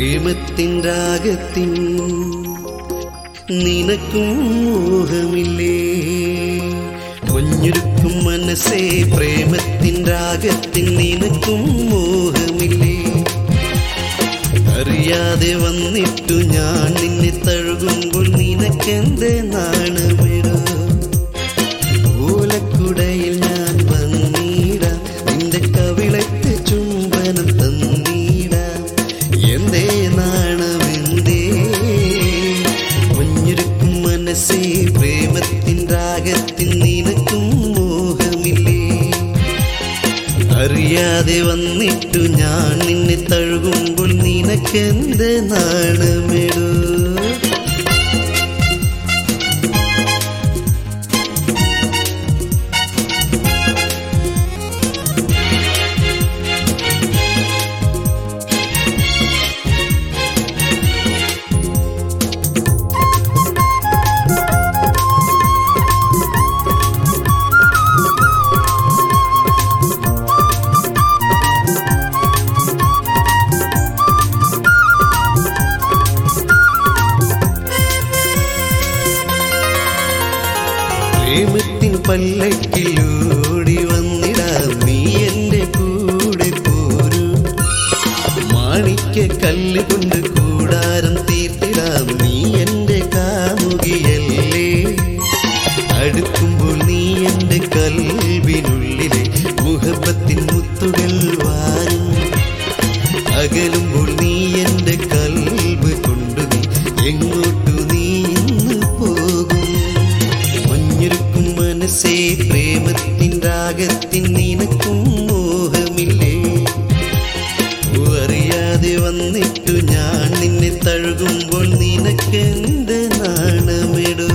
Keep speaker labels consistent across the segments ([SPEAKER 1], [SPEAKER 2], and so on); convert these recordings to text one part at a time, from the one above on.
[SPEAKER 1] പ്രേമത്തിൻ രാഗത്തിൻ നിനക്കും മോഹമില്ലേ മഞ്ഞുരുക്കും മനസ്സേ പ്രേമത്തിൻ രാഗത്തിൻ നിനക്കും മോഹമില്ലേ അറിയാതെ വന്നിട്ടു ഞാൻ നിന്നെ തഴുകുമ്പോൾ നിനക്കെന്ത് നാണമിടോ ഓലക്കുടയിൽ ഞാൻ വന്നീടാം നിന്റെ കവിളത്ത് ചുംബനം തന്നീടാം എന്തേ നാണമെന്തേ മഞ്ഞുരുക്കും മനസ്സേ പ്രേമത്തിൻ രാഗത്തിൻ നിനക്കും മോഹമില്ലേ അറിയാതെ വന്നിട്ടു ഞാൻ നിന്നെ തഴുകുമ്പോൾ നിനക്കെന്ത് നാണമിടൂ പ്രേമത്തിൻ പല്ലക്കിലൂടി വന്നിടാം നീ എന്റെ കൂടെ പോരൂ മാണിക്ക കല്ല് കൊണ്ട് കൂടാരം തീർത്തിടാം നീ എന്റെ കാമുകിയല്ലേ അടുക്കുമ്പോൾ നീ എന്റെ കൽവിനുള്ളിലെ മുഹബത്തിൻ മുത്തുകൾ വാരും അകലുമ്പോൾ നീ എന്റെ കൽവ് കൊണ്ടു നീ എങ്ങോട്ടു നീ ഇന്ന് പോകും മഞ്ഞുരുക്കും മനസ്സേ പ്രേമത്തിൻ രാഗത്തിൻ നിനക്കും മോഹമില്ലേ ഓ, അറിയാതെ വന്നിട്ടു ഞാൻ നിന്നെ തഴുകുമ്പോൾ നിനക്കെന്ത് നാണമിടൂ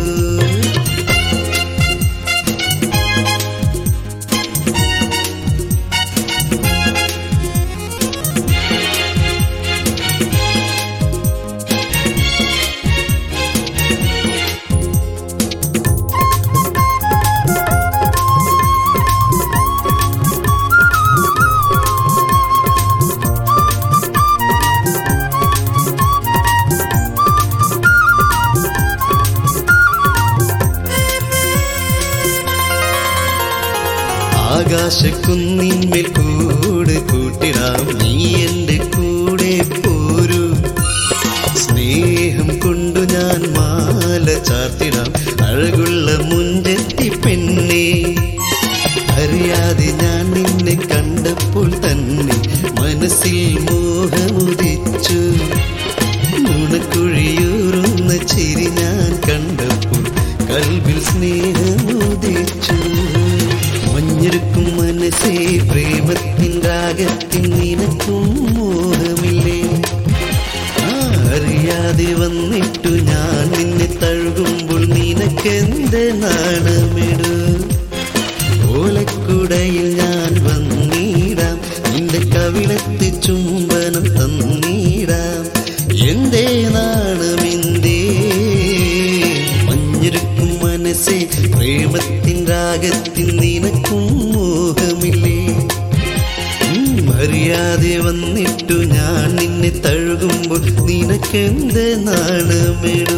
[SPEAKER 1] ആകാശക്കുന്നിന്മേൽ കൂട് കൂട്ടിടാം നീ എന്റെ കൂടെ പോരൂ സ്നേഹം കൊണ്ടു ഞാൻ മാല ചാർത്തിടാം അഴകുള്ള മുഞ്ചെത്തി പെണ്ണെ അറിയാതെ ഞാൻ നിന്നെ കണ്ടപ്പോൾ തന്നെ മനസ്സിൽ മോഹമുദിച്ചു നുണക്കുഴിയൂറുന്ന ചിരി ഞാൻ കണ്ടപ്പോൾ കൽവിൽ സ്നേഹമുദിച്ചു മഞ്ഞിരുക്കും മനസ്സേ പ്രേമത്തിൻ രാഗത്തിൻ നിനക്കും മോഹമില്ലേ ആ, അറിയാതെ വന്നിട്ടു ഞാൻ നിന്നെ തഴുകുമ്പോൾ നിനക്കെന്ത് നാണമിടൂ ഓലക്കുടയിൽ ഞാൻ വന്നിടാം നിന്റെ കവിളത്ത് ചുംബനം തന്നിടാം എന്തേ നാണമെന്തേ മഞ്ഞിരുക്കും മനസ്സേ പ്രേമത്തിൻ രാഗത്തിൻ നിനക്കും മോഹമില്ലേ ഉം, അറിയാതെ വന്നിട്ടു ഞാൻ നിന്നെ തഴുകുമ്പോൾ നിനക്കെന്ത് നാണമിടൂ